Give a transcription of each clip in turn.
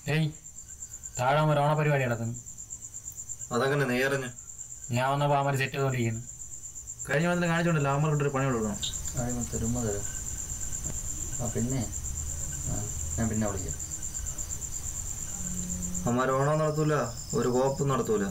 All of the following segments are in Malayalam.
ഏയ് താഴെ ഒരു ഓണപരിപാടി നടക്കുന്നു അതങ്ങനെ നേരഞ്ഞ് ഞാൻ വന്നപ്പോൾ അവന്മാർ സെറ്റ് ചെയ്തുകൊണ്ടിരിക്കുന്നു കഴിഞ്ഞ വന്നിട്ട് കാണിച്ചോണ്ടല്ലോ അവന്മാർക്ക് ഒരു പണി കൊടുക്കണം കാര്യങ്ങൾ തരുമ്പോൾ തരാം ആ പിന്നെ ആ ഞാൻ പിന്നെ വിളിക്കാം അവന്മാർ ഓണം നടത്തൂല ഒരു കോപ്പും നടത്തൂല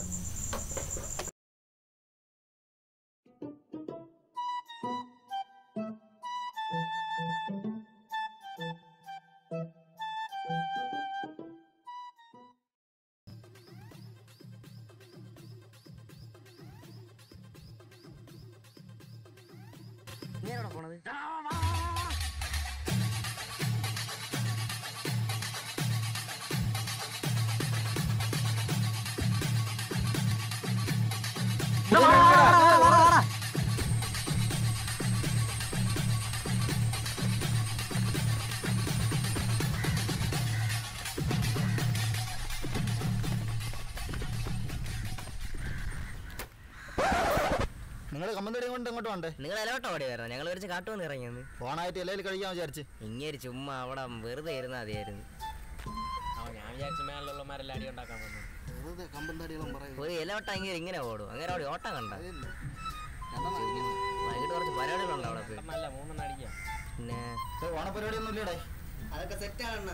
നിങ്ങൾ കമ്പന്തടി കൊണ്ട് ഇങ്ങോട്ട് വേണ്ടേ നിങ്ങൾ ഇലോട്ടോ ഓടി വരണം ഞങ്ങൾ കുറച്ച് കാട്ടുവന്ന് ഇറങ്ങിയെന്ന് ഫോണായിട്ട് ഇലയിൽ കഴിക്കാൻ വിചാരിച്ച് ഇങ്ങനെ ചുമ്മാ അവിടെ വെറുതെ ഇരുന്നാ മതിയായിരുന്നു ഞാൻ വിചാരിച്ച മേലുള്ളമാരെല്ലാം അടി ഉണ്ടാക്കാൻ വന്നു വെറുതെ കമ്പന്തടികളും പറയും ഒരു ഇലോട്ട ഇങ്ങനെ ഇങ്ങനെ ഓടും അങ്ങനെ അവിടെ ഓട്ടം കണ്ട വൈകിട്ട് കുറച്ച് പരിപാടികളുണ്ട് അവിടെ പോയി നല്ല മൂന്നെണ്ണം അടിക്കാം പിന്നെ ഓണപരിപാടി ഒന്നും ഇല്ലടേ അതൊക്കെ സെറ്റാണ്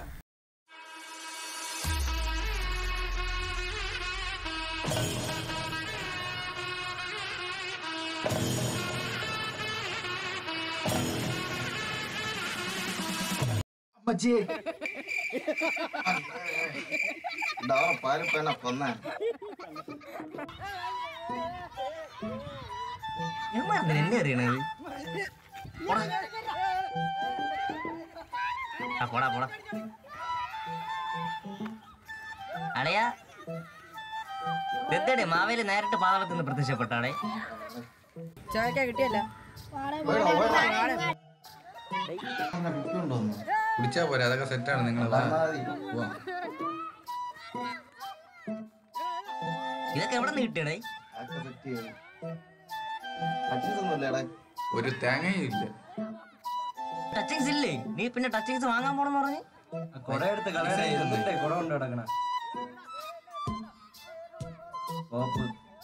പാലിപ്പേന കൊന്നേ എന്നെ അറിയണത് ആ പോടാ പോടാ അളയാ എന്തേടെ മാവേലി നേരിട്ട് പാതാളത്തിൽ നിന്ന് പ്രത്യക്ഷപ്പെട്ടാളെ ചായക്ക കിട്ടിയല്ല കുടിച്ചാ പോരെ അതൊക്കെ സെറ്റാണ് നിങ്ങൾ ഇതൊക്കെ എവിടെ നിന്ന് കിട്ടിയടേ ഒരു തേങ്ങയും ഇല്ല ടച്ചിങ്സ് ഇല്ലേ നീ പിന്നെ ടച്ചിങ്സ് വാങ്ങാൻ പോണെന്ന് പറഞ്ഞു കുട എടുത്ത് കളയണേ എന്നിട്ടേ കുട കൊണ്ട് കിടക്കണ കോപ്പ്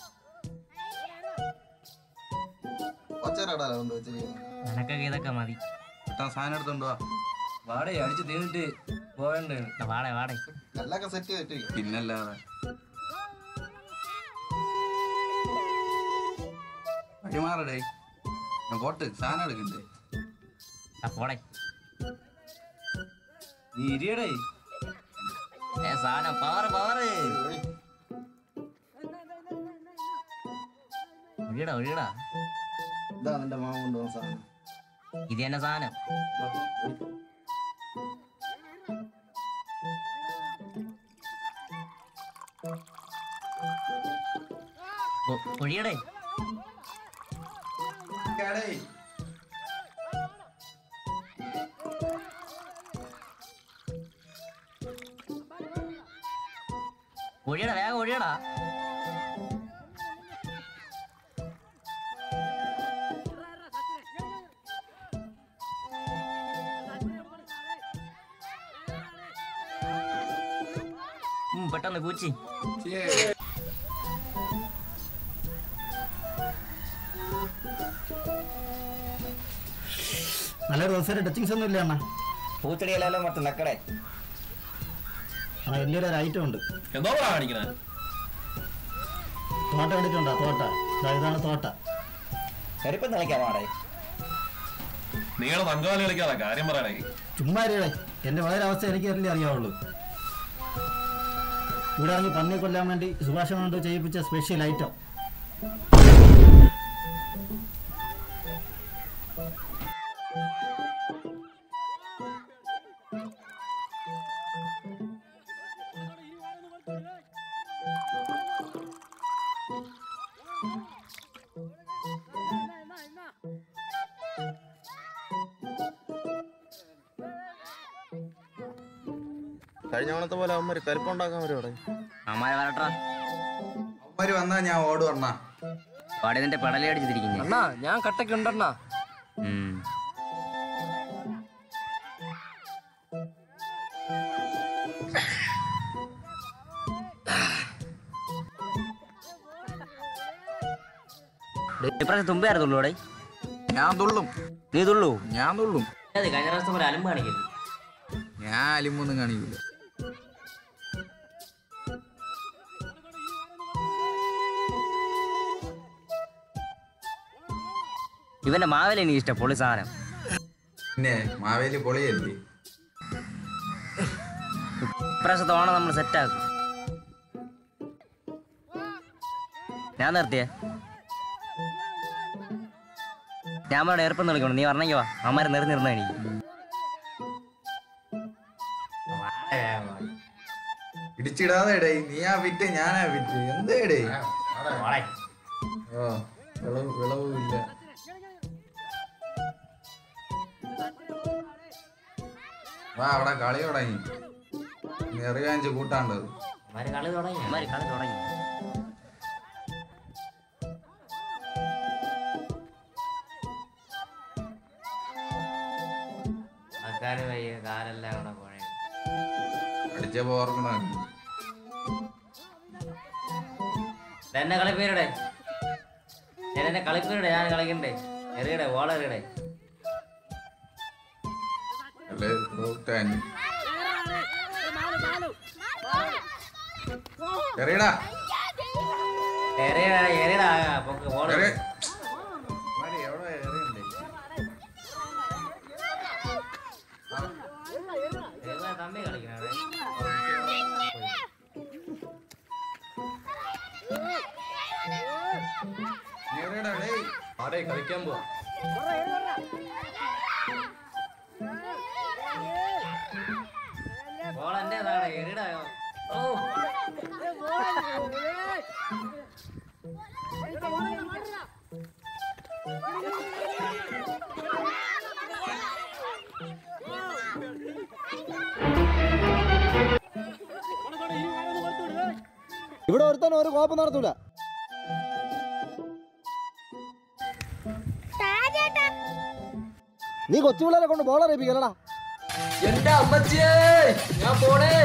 ഒച്ചരാടാ കൊണ്ട് വെച്ചിരിക്കുന്നത് നിനക്കൊക്കെ ഇതൊക്കെ മതി ഏട്ടാ സാധനം എടുത്തോണ്ട് വാ വാടേ അടിച്ച് തീർന്നിട്ട് പോയണ്ടേ എന്നാ വാടേ വാടേ എല്ലാം സെറ്റ് ചെയ്തിട്ട് പിന്നല്ലാതെ വഴിമാറടേ ഞാൻ പോട്ട് സാധനം എടുക്കണ്ടേ ആ പോടേ നീ ഇരിയടേ ഏ സാധനം പവർ പവർ ഒഴിയടാ ഒഴിയടാ ഇതാ നിന്റെ മാമ കൊണ്ടുവന്ന സാധനം ഇത് തന്നെ സാധനം ഒ- ഒഴിയടേ ഒഴിയടാ വേഗം ഒഴിയടാ ഉം, പെട്ടെന്ന് കൂച്ചി നല്ല ദിവസം ടച്ചിങ്സ് ഒന്നും ഇല്ല അണ്ണാ പൂച്ചെടിയെല്ലാം മൊത്തം നക്കടേ ആ വലിയൊരു ഐറ്റം ഉണ്ട് എന്തോ കാണിക്കണേ തോട്ട കണ്ടിട്ടുണ്ടോ തോട്ട ദാ ഇതാണ് തോട്ട കരിപ്പം നിലയ്ക്കാൻ പാടേ നിങ്ങളെ തങ്കാലി കളിക്കാതെ കാര്യം പറയണേ ചുമ്മാ ഇരിക്കടെ. എന്റെ വളരെ അവസ്ഥ എനിക്ക് അല്ലേ അറിയാവുള്ളൂ ഇവിടെ ഇറങ്ങി പന്നിയെ കൊല്ലാൻ വേണ്ടി സുഭാഷ് കൊണ്ട് ചെയ്യിപ്പിച്ച സ്പെഷ്യൽ ഐറ്റം കഴിഞ്ഞ ഓണത്തെ പോലെ അവന്മാര് കരിപ്പുണ്ടാക്കാൻ വരും അവിടെ അമ്മായി വരട്ടാ അവന്മാര് വന്നാ ഞാൻ ഓടുവണ്ണ പാടി നിന്റെ പെടലി അടിച്ചിരിക്കുന്നു അണ്ണാ ഞാൻ കട്ടക്ക് ഉണ്ടണ്ണാ ഇപ്രാവശ്യം തുമ്പിയായിരുന്നുള്ളൂ അവിടെ ഞാൻ തുള്ളും നീ തുള്ളൂ ഞാൻ തുള്ളും അതെ കഴിഞ്ഞ പ്രാവശ്യം പോലെ അലമ്പ് കാണിക്കരുത് ഞാൻ അലിമൊന്നും കാണിക്കൂല ഇവന്റെ മാവേലി എനിക്ക് ഇഷ്ടം പൊളി സാധനം പിന്നെ മാവേലി പൊളിയല്ലേ ഇപ്രാവശ്യത്തെ ഓണം നമ്മൾ സെറ്റാക്കും ഞാൻ നിർത്തിയേ ഞാൻ അവിടെ എറുപ്പം വിളിക്കണം നീ പറഞ്ഞെങ്കി വാ അമ്മമാരെ നിറഞ്ഞു നിർന്ന എനിക്ക് ഇടിച്ചിടാതെ ഇടേ നീയാ വിറ്റ് ഞാനാ വിറ്റ് എന്താ ഇടേ ഓ വിളവ് വിളവും ഇല്ല വാ അവിടെ കളി തുടങ്ങി നെറിയാഞ്ച് കൂട്ടാണ്ടത് അമ്മമാര് കളി തുടങ്ങി അമ്മമാര് കളി തുടങ്ങി ആൾക്കാര് വയ്യ കാലെല്ലാം കൂടെ പോണേ അടിച്ചപ്പോ ഓർക്കണ എന്നെ കളിപ്പേരുടെ ഞാൻ എന്നെ കളിപ്പേരുടെ ഞാൻ കളിക്കണ്ടേ എറിയടെ ഓള എറിയടെ അല്ലേ കൂട്ടാൻ എറിയടാ എറിയടാ എറിയടാ പൊക്ക് ഓള എറി. മാരി, എവിടെ എറിയണ്ടേ? തമ്മി കളിക്കണേ നീ എറിയടാ, ഡേയ്. ആടെ കളിക്കാൻ പോവാ ഓള എന്റെ എറിയടാ ഓ ഇവിടെ ഒരുത്തൻ ഒരു കോപ്പം നടത്തൂല നീ കൊച്ചു പിള്ളേരെ കൊണ്ട് ബോൾ അറിയിപ്പിക്കലടാ എന്റെ അമ്മച്ചിയേ ഞാൻ പോണേ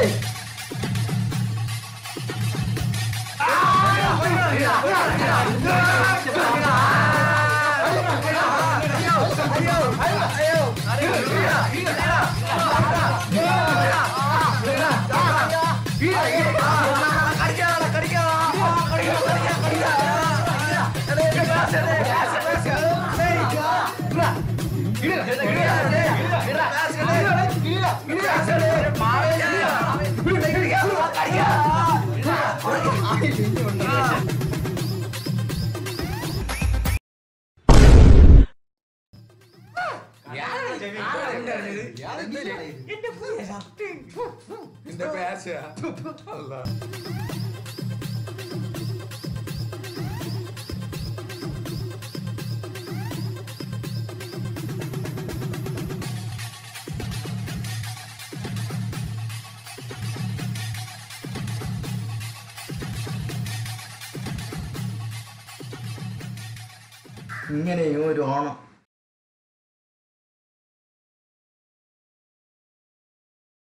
നിന്റെ പേശയാ അല്ല ഇങ്ങനെയും ഒരു ഓണം